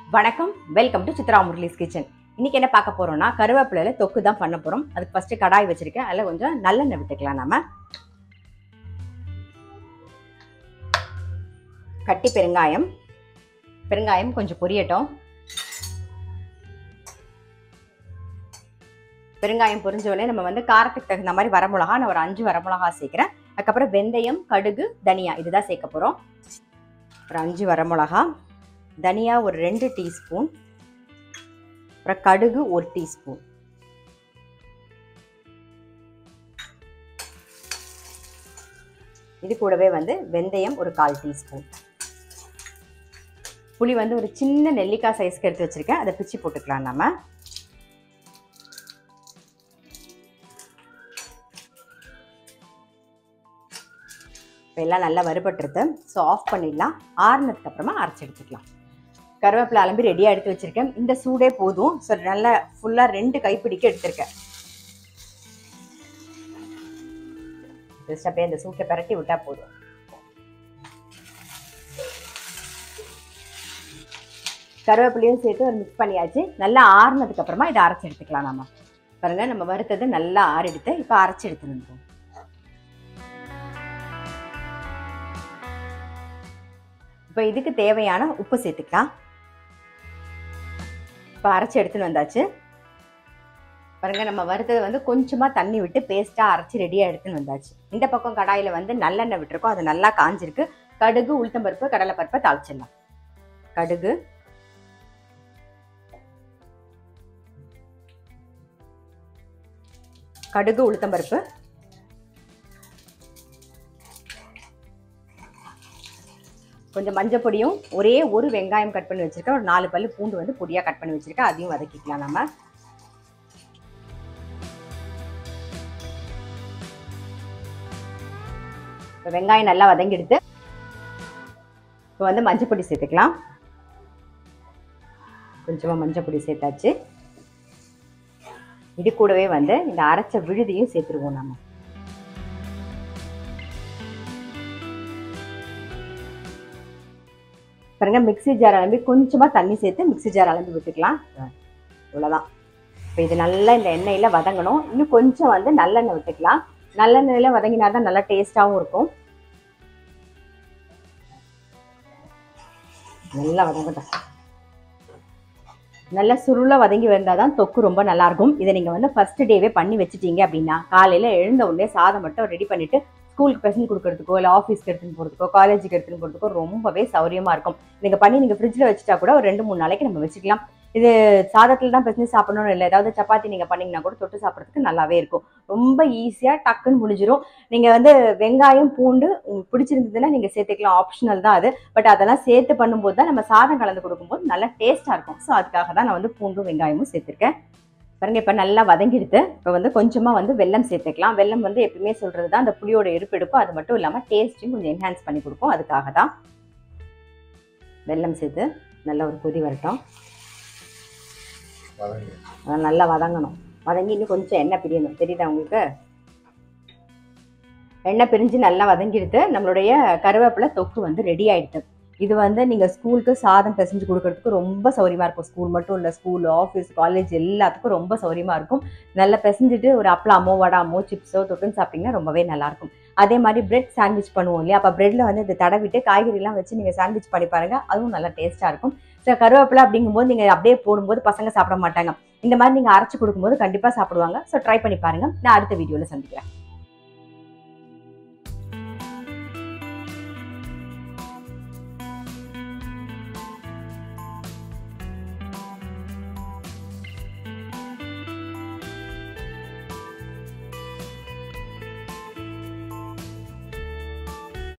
வணக்கம் welcome to Chitra Murali's kitchen இன்னைக்கு என்ன பார்க்க போறோம்னா கருவேப்பிலையில தொக்கு தான் பண்ண போறோம் அதுக்கு ஃபர்ஸ்ட் கடாய் வச்சிருக்கேன் அதில் கொஞ்சம் நல்லெண்ணெய் விட்டுக்கலாம் நாம கட்டி பெருங்காயம் பெருங்காயம் கொஞ்சம் பொரியட்டும் பெருங்காயம் பொரிஞ்ச உடனே நம்ம வந்து காரத்துக்கு தகுந்த மாதிரி வரமிளகா நான் ஒரு அஞ்சு வரமிளகா சேர்க்கிறேன் அதுக்கப்புறம் வெந்தயம் கடுகு தனியா இதுதான் சேர்க்க போறோம் ஒரு அஞ்சு வரமிளகா தனியா ஒரு ரெண்டு டீஸ்பூன் அப்புறம் கடுகு ஒரு டீஸ்பூன் இது கூடவே வந்து வெந்தயம் ஒரு கால் டீஸ்பூன் புளி வந்து ஒரு சின்ன நெல்லிக்காய் சைஸ்க்கு எடுத்து வச்சிருக்கேன் அதை பிச்சு போட்டுக்கலாம் நம்ம இப்போ எல்லாம் நல்லா வறுபட்டுருது ஸோ ஆஃப் பண்ணிடலாம் ஆறுனதுக்கு அப்புறமா அரைச்சி எடுத்துக்கலாம் கருவேப்பிலை அலம்பி ரெடியாக எடுத்து வச்சிருக்கேன் இந்த சூடே போதும் ஸோ நல்லா ஃபுல்லாக ரெண்டு கைப்பிடிக்க எடுத்திருக்கேன் ஜஸ்ட் அப்படியே இந்த சூட்டை பரட்டி விட்டா போதும் கருவேப்பிலையும் சேர்த்து ஒரு மிக்ஸ் பண்ணியாச்சு நல்லா ஆறுனதுக்கு அப்புறமா இதை அரைச்சி எடுத்துக்கலாம் நம்ம பாருங்க நம்ம வறுத்தது நல்லா ஆறெடுத்து இப்போ அரைச்சி எடுத்துருந்தோம் இப்போ இதுக்கு தேவையான உப்பு சேர்த்துக்கலாம் இப்போ அரைச்சி எடுத்துன்னு வந்தாச்சு பாருங்க நம்ம வறுத்ததை வந்து கொஞ்சமாக தண்ணி விட்டு பேஸ்ட்டாக அரைச்சி ரெடியாக எடுத்துன்னு வந்தாச்சு இந்த பக்கம் கடாயில் வந்து நல்லெண்ணெய் விட்டுருக்கோம் அது நல்லா காஞ்சிருக்கு கடுகு உளுத்தம்பருப்பு கடலைப்பருப்பை தாளிச்சிடலாம் கடுகு கடுகு உளுத்தம்பருப்பு கொஞ்சம் மஞ்சள் பொடியும் ஒரே ஒரு வெங்காயம் கட் பண்ணி வச்சிருக்கேன் ஒரு நாலு பல்லு பூண்டு வந்து பொடியாக கட் பண்ணி வச்சிருக்கேன் அதையும் வதக்கிக்கலாம் நம்ம இப்போ வெங்காயம் நல்லா வதங்கிடுது இப்போ வந்து மஞ்சள் பொடி சேர்த்துக்கலாம் கொஞ்சமாக மஞ்சள் பொடி சேர்த்தாச்சு இது கூடவே வந்து இந்த அரைச்ச விழுதியும் சேர்த்துருவோம் நம்ம பாருங்க மிக்ஸி ஜார் அலம்பி கொஞ்சமாக தண்ணி சேர்த்து மிக்ஸி ஜார் அலம்பி விட்டுக்கலாம் இவ்வளோதான் இப்போ இது நல்லா இந்த எண்ணெயில் வதங்கணும் இன்னும் கொஞ்சம் வந்து நல்லெண்ணெய் விட்டுக்கலாம் நல்லெண்ணெயில் வதங்கினா தான் நல்லா டேஸ்ட்டாகவும் இருக்கும் நல்லா வதங்கட்டும் நல்லா சுருள வதங்கி வந்தால் தான் தொக்கு ரொம்ப நல்லாயிருக்கும் இதை நீங்கள் வந்து ஃபஸ்ட்டு டேவே பண்ணி வச்சுட்டீங்க அப்படின்னா காலையில் எழுந்த உடனே சாதம் மட்டும் ரெடி பண்ணிவிட்டு ஸ்கூலுக்கு பசங்க கொடுக்கறதுக்கோ இல்லை ஆஃபீஸ்க்கு எடுத்துன்னு போகிறதுக்கோ காலேஜுக்கு எடுத்துன்னு போகிறதுக்கோ ரொம்பவே சௌரியமாக இருக்கும் நீங்கள் பண்ணி நீங்கள் ஃப்ரிட்ஜில் வச்சுட்டா கூட ஒரு ரெண்டு மூணு நாளைக்கு நம்ம வச்சுக்கலாம் இது சாதத்தில் தான் பிரச்சனை சாப்பிடணும்னு இல்லை ஏதாவது சப்பாத்தி நீங்கள் பண்ணிங்கன்னா கூட தொட்டு சாப்பிட்றதுக்கு நல்லாவே இருக்கும் ரொம்ப ஈஸியாக டக்குன்னு முடிஞ்சிடும் நீங்கள் வந்து வெங்காயம் பூண்டு உங்களுக்கு பிடிச்சிருந்ததுன்னா நீங்கள் சேர்த்துக்கலாம் ஆப்ஷனல் தான் அது பட் அதெல்லாம் சேர்த்து பண்ணும்போது தான் நம்ம சாதம் கலந்து கொடுக்கும்போது நல்லா டேஸ்ட்டாக இருக்கும் ஸோ அதுக்காக தான் நான் வந்து பூண்டும் வெங்காயமும் சேர்த்துருக்கேன் பாருங்க இப்போ நல்லா வதங்கிடுது இப்போ வந்து கொஞ்சமாக வந்து வெல்லம் சேர்த்துக்கலாம் வெல்லம் வந்து எப்பயுமே சொல்கிறது தான் அந்த புளியோட இருப்பெடுக்கும் அது மட்டும் இல்லாமல் டேஸ்ட்டையும் கொஞ்சம் என்ஹான்ஸ் பண்ணி கொடுக்கும் அதுக்காக தான் வெல்லம் சேர்த்து நல்லா ஒரு கொதி வரட்டும் அதான் நல்லா வதங்கணும் வதங்கி இன்னும் கொஞ்சம் எண்ணெய் பிரியணும் தெரியுதா உங்களுக்கு எண்ணெய் பிரிஞ்சு நல்லா வதங்கிடுது நம்மளுடைய கருவேப்பிலை தொக்கு வந்து ரெடி ஆயிடுது இது வந்து நீங்கள் ஸ்கூலுக்கு சாதம் பிசைஞ்சு கொடுக்கறதுக்கு ரொம்ப சௌரியமாக இருக்கும் ஸ்கூல் மட்டும் இல்லை ஸ்கூல் ஆஃபீஸ் காலேஜ் எல்லாத்துக்கும் ரொம்ப சௌரியமாக இருக்கும் நல்லா பிசைஞ்சிட்டு ஒரு அப்பளமோ வடாமோ சிப்ஸோ தொட்டுன்னு சாப்பிட்டிங்கன்னா ரொம்பவே நல்லாயிருக்கும் அதே மாதிரி பிரெட் சாண்ட்விச் பண்ணுவோம் இல்லையா அப்போ பிரெட்டில் வந்து இதை தடவிட்டு காய்கறிலாம் வச்சு நீங்கள் சாண்ட்விச் பண்ணி பாருங்கள் அதுவும் நல்லா டேஸ்ட்டாக இருக்கும் ஸோ கருவேப்பிலை அப்படிங்கும்போது நீங்கள் அப்படியே போடும்போது பசங்க சாப்பிட மாட்டாங்க இந்த மாதிரி நீங்கள் அரைச்சி கொடுக்கும்போது கண்டிப்பாக சாப்பிடுவாங்க ஸோ ட்ரை பண்ணி பாருங்கள் நான் அடுத்த வீடியோவில் சந்திக்கிறேன்